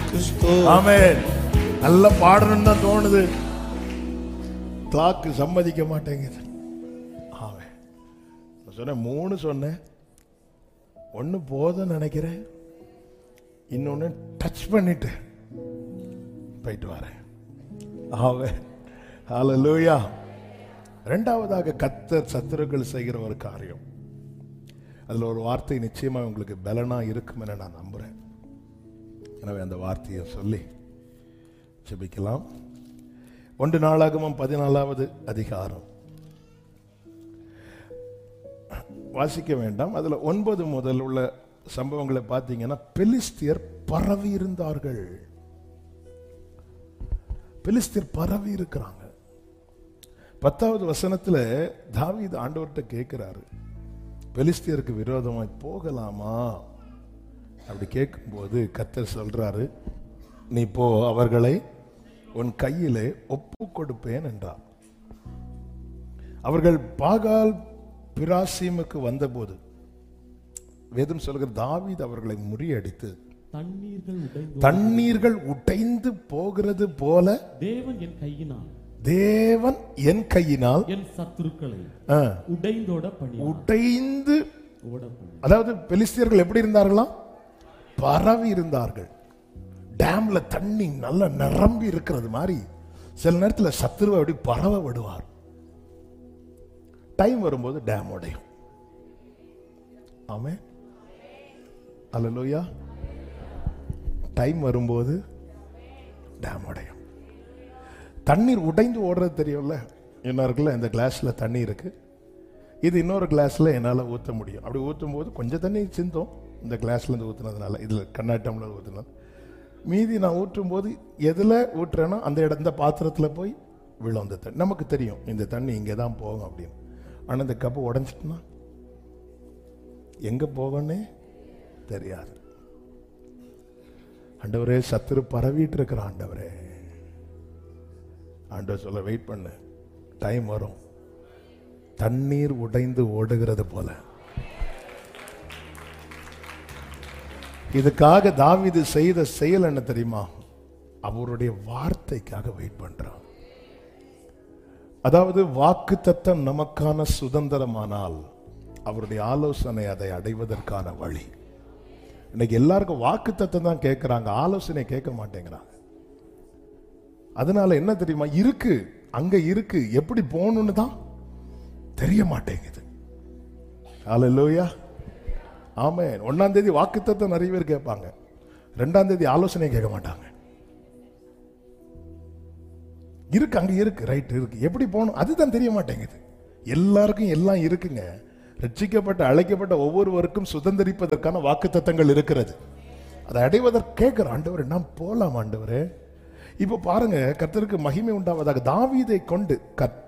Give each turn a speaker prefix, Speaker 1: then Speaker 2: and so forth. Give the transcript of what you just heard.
Speaker 1: கிறிஸ்து
Speaker 2: ஆமென் நல்லா பாடணும்னு தான் தோணுது கிளாக்கு சம்மதிக்க மாட்டேங்குது ஆமென் நான் சொன்னேன் மூணு சொன்னேன் ஒன்று போதும்னு நினைக்கிறேன் இன்னொன்று டச் பண்ணிட்டு போயிட்டு வரேன் ஆமென் ஹalleluya ரெண்டாவதாக கத்தர் சத்துருக்கள் செய்கிற ஒரு காரியம் அதுல ஒரு வார்த்தை நிச்சயமா உங்களுக்கு பலனா இருக்கும் என நான் நம்புறேன் எனவே அந்த வார்த்தையை சொல்லி ஜெபிக்கலாம் ஒன்று நாளாகமும் பதினாலாவது அதிகாரம் வாசிக்க வேண்டாம் அதுல ஒன்பது முதல் உள்ள சம்பவங்களை பார்த்தீங்கன்னா பெலிஸ்தியர் பரவி இருந்தார்கள் பெலிஸ்தியர் பரவி இருக்கிறாங்க பத்தாவது வசனத்துல தாவீது ஆண்டவர்கிட்ட கேட்கிறாரு பெலிஸ்தியருக்கு விரோதமாய் போகலாமா அப்படி கேட்கும்போது கத்தர் சொல்றாரு நீ போ அவர்களை உன் கையிலே ஒப்பு கொடுப்பேன் என்றார் அவர்கள் பாகால் பிராசீமுக்கு வந்தபோது வேதம் சொல்கிற தாவீது அவர்களை முறியடித்து
Speaker 3: தண்ணீர்கள் உடைந்து
Speaker 2: தண்ணீர்கள் உடைந்து போகிறது போல
Speaker 3: தேவன் என் கையினால்
Speaker 2: தேவன் என் கையினால்
Speaker 3: என் சத்துருக்களை
Speaker 2: ஆ,
Speaker 3: உடைந்தோட பண்ணி
Speaker 2: உடைந்து
Speaker 3: ஓட பண்ணி
Speaker 2: அதாவது பெலிஸ்தியர்கள் எப்படி இருந்தார்களாம் பரவி இருந்தார்கள் டேம்ல தண்ணி நல்லா நிரம்பி இருக்கிறது மாதிரி சில நேரத்துல சத்துருவை அப்படி பரவ விடுவார் டைம் வரும்போது டேம் உடையும் ஆமே அல்லலூயா டைம் வரும்போது டேம் உடையும் தண்ணீர் உடைந்து ஓடுறது தெரியும்ல என்ன இருக்குல்ல இந்த கிளாஸ்ல தண்ணி இருக்கு இது இன்னொரு கிளாஸ்ல என்னால் ஊற்ற முடியும் அப்படி ஊற்றும் போது கொஞ்சம் தண்ணி சிந்தும் இந்த கிளாஸ்ல இருந்து ஊற்றுனதுனால இதில் கண்ணாட்டம்ல ஊற்றுனது மீதி நான் ஊற்றும் போது எதில் ஊற்றுறேனோ அந்த இடம் இந்த பாத்திரத்தில் போய் விழும் அந்த தண்ணி நமக்கு தெரியும் இந்த தண்ணி இங்கே தான் போகும் அப்படின்னு ஆனால் இந்த கப்பு உடஞ்சிட்டுனா எங்கே போகணுன்னே தெரியாது ஆண்டவரே சத்துரு பரவிட்டு இருக்கிற ஆண்டவரே ஆண்டவர் சொல்ல வெயிட் பண்ணு டைம் வரும் தண்ணீர் உடைந்து ஓடுகிறது போல இதுக்காக தாவீது செய்த செயல் என்ன தெரியுமா அவருடைய வார்த்தைக்காக வெயிட் பண்றான் அதாவது வாக்கு தத்தம் நமக்கான சுதந்திரமானால் அவருடைய ஆலோசனை அதை அடைவதற்கான வழி இன்னைக்கு எல்லாருக்கும் வாக்கு தத்தம் தான் கேட்கிறாங்க ஆலோசனை கேட்க மாட்டேங்கிறாங்க அதனால என்ன தெரியுமா இருக்கு அங்க இருக்கு எப்படி போகணும்னு தான் தெரிய மாட்டேங்குது ஹalleluya ஆமென் ஒன்னாம் தேதி வாக்குத்தத்தம் நிறைய பேர் கேட்பாங்க ரெண்டாம் தேதி ஆலோசனை கேட்க மாட்டாங்க இருக்கு அங்க இருக்கு ரைட் இருக்கு எப்படி போகணும் அதுதான் தெரிய மாட்டேங்குது எல்லாருக்கும் எல்லாம் இருக்குங்க ரட்சிக்கப்பட்ட அழைக்கப்பட்ட ஒவ்வொருவருக்கும் சுதந்திரிப்பதற்கான வாக்குத்தத்தங்கள் இருக்கிறது அதை அடைவதற்கு கேட்கிற ஆண்டவர் நான் போலாம் ஆண்டவரே இப்போ பாருங்க கர்த்தருக்கு மகிமை உண்டாவதாக தாவீதை கொண்டு கத்